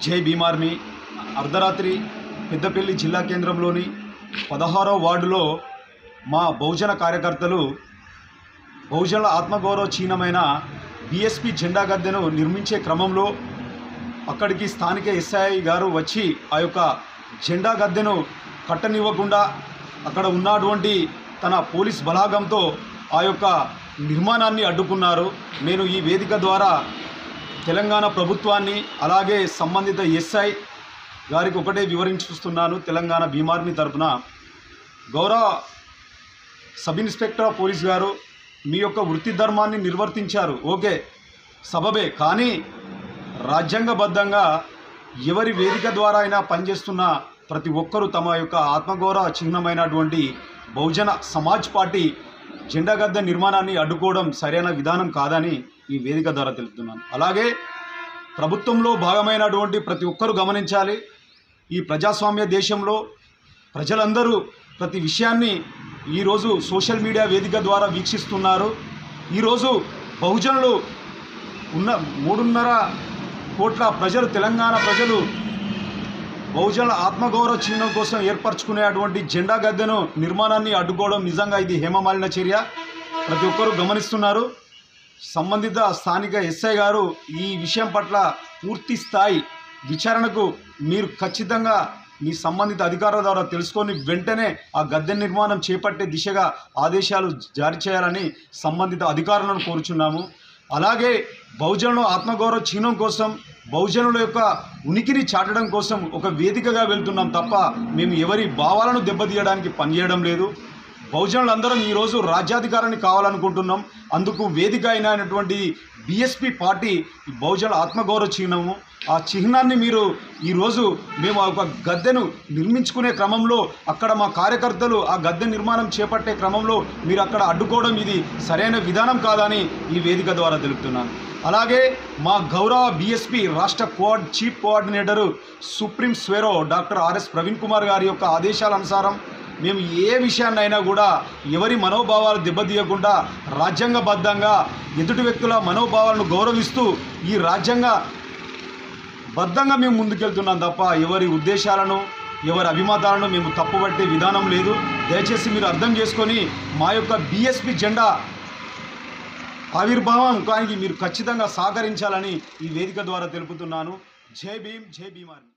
జై భీమార్మి అర్ధరాత్రి పెద్దపల్లి జిల్లా కేంద్రంలోని పదహారో వార్డులో మా బహుజన కార్యకర్తలు బహుజనుల ఆత్మగౌరవ చీనమైన బీఎస్పీ జెండా గద్దెను నిర్మించే క్రమంలో అక్కడికి స్థానిక ఎస్ఐ గారు వచ్చి ఆ యొక్క జెండా గద్దెను కట్టనివ్వకుండా అక్కడ ఉన్నటువంటి తన పోలీస్ బలాగంతో ఆ యొక్క నిర్మాణాన్ని అడ్డుకున్నారు నేను ఈ వేదిక ద్వారా తెలంగాణ ప్రభుత్వాన్ని అలాగే సంబంధిత ఎస్ఐ గారికి ఒకటే వివరించుస్తున్నాను తెలంగాణ భీమార్మి తరపున గౌరవ సబ్ ఇన్స్పెక్టర్ ఆఫ్ పోలీస్ గారు మీ యొక్క వృత్తి ధర్మాన్ని నిర్వర్తించారు ఓకే సబబే కానీ రాజ్యాంగబద్ధంగా ఎవరి వేదిక ద్వారా అయినా పనిచేస్తున్న ప్రతి ఒక్కరూ తమ యొక్క ఆత్మగౌరవ చిహ్నమైనటువంటి బహుజన సమాజ్ పార్టీ జెండా గద్దె నిర్మాణాన్ని అడ్డుకోవడం సరైన విధానం కాదని ఈ వేదిక ద్వారా తెలుపుతున్నాను అలాగే ప్రభుత్వంలో భాగమైనటువంటి ప్రతి ఒక్కరూ గమనించాలి ఈ ప్రజాస్వామ్య దేశంలో ప్రజలందరూ ప్రతి విషయాన్ని ఈరోజు సోషల్ మీడియా వేదిక ద్వారా వీక్షిస్తున్నారు ఈరోజు బహుజనులు ఉన్న మూడున్నర కోట్ల ప్రజలు తెలంగాణ ప్రజలు బహుజనుల ఆత్మగౌరవ చిహ్నం కోసం ఏర్పరచుకునేటువంటి జెండా గద్దెను నిర్మాణాన్ని అడ్డుకోవడం నిజంగా ఇది హేమమాలిన చర్య ప్రతి ఒక్కరూ గమనిస్తున్నారు సంబంధిత స్థానిక ఎస్ఐ గారు ఈ విషయం పట్ల పూర్తి స్థాయి విచారణకు మీరు ఖచ్చితంగా మీ సంబంధిత అధికారుల ద్వారా తెలుసుకొని వెంటనే ఆ గద్దె నిర్మాణం చేపట్టే దిశగా ఆదేశాలు జారీ చేయాలని సంబంధిత అధికారులను కోరుచున్నాము అలాగే బహుజనుల ఆత్మగౌరవ చిహ్నం కోసం బహుజనుల యొక్క ఉనికిని చాటడం కోసం ఒక వేదికగా వెళ్తున్నాం తప్ప మేము ఎవరి భావాలను దెబ్బతీయడానికి పనిచేయడం లేదు బహుజనులందరం ఈరోజు రాజ్యాధికారాన్ని కావాలనుకుంటున్నాం అందుకు వేదిక అయినటువంటి బీఎస్పీ పార్టీ ఈ బహుజన ఆత్మగౌరవ చిహ్నము ఆ చిహ్నాన్ని మీరు ఈరోజు మేము ఆ ఒక గద్దెను నిర్మించుకునే క్రమంలో అక్కడ మా కార్యకర్తలు ఆ గద్దె నిర్మాణం చేపట్టే క్రమంలో మీరు అక్కడ అడ్డుకోవడం ఇది సరైన విధానం కాదని ఈ వేదిక ద్వారా తెలుపుతున్నాను అలాగే మా గౌరవ బీఎస్పీ రాష్ట్ర కోఆర్డ్ chief coordinator supreme Swaero doctor RS Praveen Kumar గారి యొక్క ఆదేశాల అనుసారం మేము ఏ విషయాన్నైనా కూడా ఎవరి మనోభావాలు దెబ్బతీయకుండా రాజ్యాంగబద్ధంగా ఎదుటి వ్యక్తుల మనోభావాలను గౌరవిస్తూ ఈ రాజ్యాంగ బద్ధంగా మేము ముందుకెళ్తున్నాం తప్ప ఎవరి ఉద్దేశాలను ఎవరి అభిమతాలను మేము తప్పుపట్టే విధానం లేదు దయచేసి మీరు అర్థం చేసుకొని మా యొక్క బీఎస్పీ జెండా ఆవిర్భావం కానీ మీరు ఖచ్చితంగా సహకరించాలని ఈ వేదిక ద్వారా తెలుపుతున్నాను జై భీమ్ జై భీమ్ ఆర్మీ